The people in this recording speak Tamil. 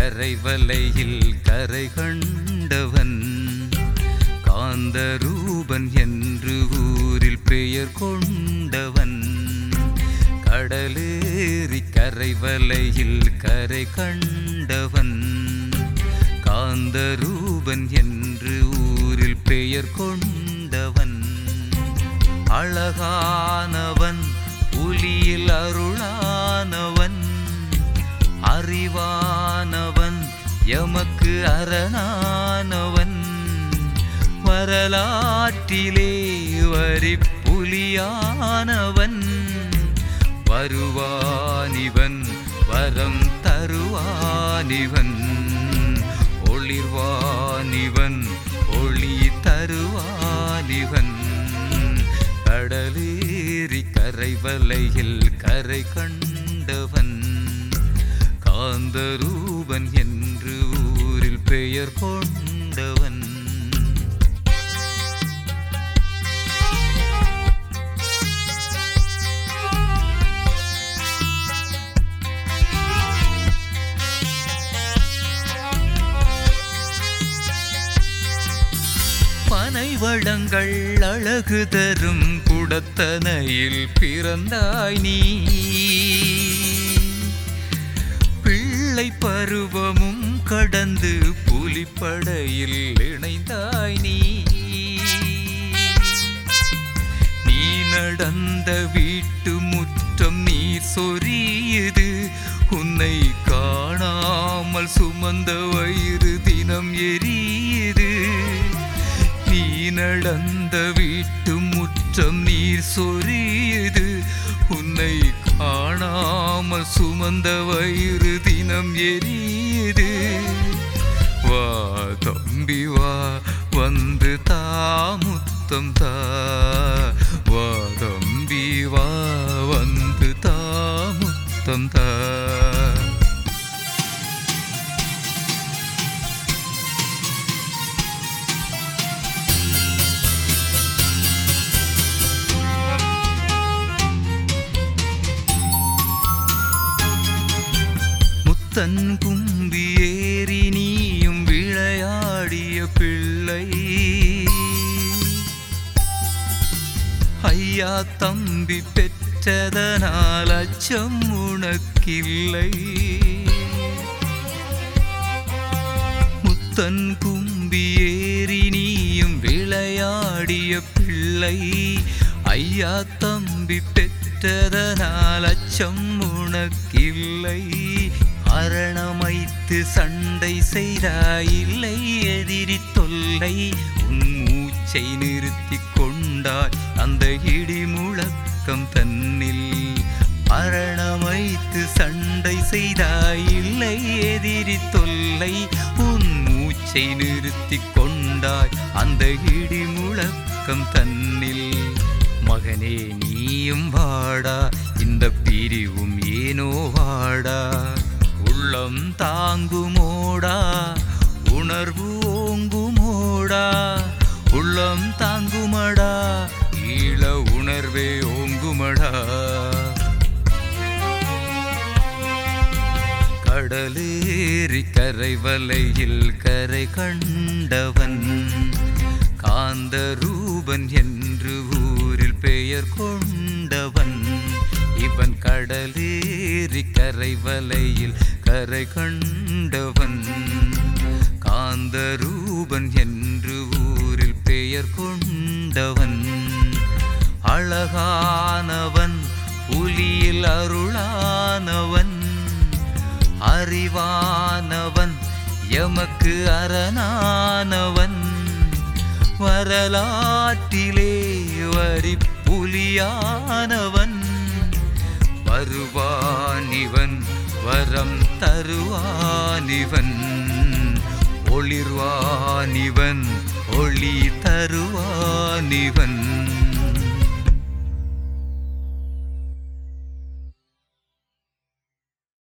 கரைவலையில் கரை கண்டவன் காந்தரூபன் என்று ஊரில் பெயர் கொண்டவன் கடலேறி கரைவலையில் கரை கண்டவன் காந்தரூபன் என்று ஊரில் பெயர் கொண்டவன் அழகானவன் புலியில் அருளானவன் அறிவானவன் எமக்கு அரணானவன் வரலாற்றிலே வரி புலியானவன் வருவானிவன் வரம் தருவானிவன் ஒளிர்வானிவன் ஒளி தருவானிவன் கடலேறி கரைவலையில் கரை கண்டவன் காந்தரூபன் என்று ஊரில் பெயர் கொண்டவன் பனை வளங்கள் அழகு தரும் குடத்தனையில் பிறந்தாய் நீ பிள்ளை பருவமும் கடந்து புலிப்படையில் இணைந்தாய் நீ நீ நடந்த வீட்டு முற்றம் நீர் சொரியுது உன்னை காணாமல் சுமந்த வயிறு தினம் எரியுது நீ நடந்த வீட்டு முற்றம் நீர் சொரியுது உன்னை காணாமல் சுமந்த வயிறு தினம் எரியுது வா தம்பி வா வந்து தாமுத்தம் தா வா தம்பி வா வந்து தாமுத்தம் தா முத்தன் கும்பி ஏறி நீயும் விளையாடிய பிள்ளை ஐயா தம்பி பெற்றதனால் அச்சம் உனக்கில்லை முத்தன் கும்பி ஏறி நீயும் விளையாடிய பிள்ளை ஐயா தம்பி பெற்றதனால் அச்சம் உனக்கில்லை அரணமைத்து சண்டை செய்தாயில்லை எதிரி தொல்லை உன் மூச்சை நிறுத்திக் கொண்டாய் அந்த இடி முழக்கம் தன்னில் அரணமைத்து சண்டை செய்தாயில்லை எதிரி தொல்லை உன் மூச்சை நிறுத்திக் கொண்டாய் அந்த இடி முழக்கம் தன்னில் மகனே நீயும் வாடா இந்த பிரிவும் ஏனோ வாடா உள்ளம் தாங்குமோடா உணர்வு ஓங்குமோடா உள்ளம் தாங்குமடா ஈழ உணர்வே ஓங்குமடா கடலேறி கரைவலையில் கரை கண்டவன் காந்தரூபன் என்று ஊரில் பெயர் கொண்டவன் இவன் கடலேறி கரைவலையில் கரை கண்டவன் காந்தரூபன் என்று ஊரில் பெயர் கொண்டவன் அழகானவன் புலியில் அருளானவன் அறிவானவன் எமக்கு அரணானவன் வரலாற்றிலே வரி புலியானவன் வருவானிவன் வரம் தருவானிவன் ஒளிர்வானிவன் ஒளி தருவானிவன்